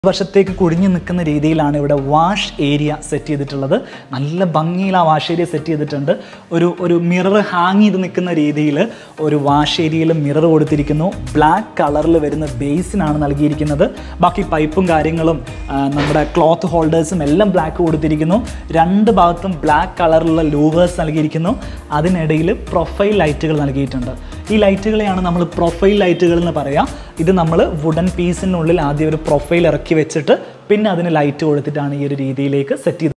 വശത്തേക്ക് കുഴിഞ്ഞു നിൽക്കുന്ന രീതിയിലാണ് ഇവിടെ വാഷ് ഏരിയ സെറ്റ് ചെയ്തിട്ടുള്ളത് നല്ല ഭംഗിയിൽ ആ വാഷ് ഏരിയ സെറ്റ് ചെയ്തിട്ടുണ്ട് ഒരു ഒരു മിറർ ഹാങ് ചെയ്ത് നിൽക്കുന്ന രീതിയിൽ ഒരു വാഷ് ഏരിയയിൽ മിറർ കൊടുത്തിരിക്കുന്നു ബ്ലാക്ക് കളറിൽ വരുന്ന ബേസിനാണ് നൽകിയിരിക്കുന്നത് ബാക്കി പൈപ്പും കാര്യങ്ങളും ആ, നമ്മുടെ ക്ലോത്ത് ഹോൾഡേഴ്സും എല്ലാം ബ്ലാക്ക് കൊടുത്തിരിക്കുന്നു രണ്ട് ഭാഗത്തും ബ്ലാക്ക് കളറിലുള്ള ലൂവേഴ്സ് നൽകിയിരിക്കുന്നു അതിനിടയിൽ പ്രൊഫൈൽ ലൈറ്റുകൾ നൽകിയിട്ടുണ്ട് ഈ ലൈറ്റുകളെയാണ് നമ്മൾ പ്രൊഫൈൽ ലൈറ്റുകൾ എന്ന് പറയാം ഇത് നമ്മൾ വുഡൻ പീസിനുള്ളിൽ ആദ്യം ഒരു പ്രൊഫൈൽ ഇറക്കി വെച്ചിട്ട് പിന്നെ അതിന് ലൈറ്റ് കൊടുത്തിട്ടാണ് ഈ ഒരു രീതിയിലേക്ക് സെറ്റ് ചെയ്ത്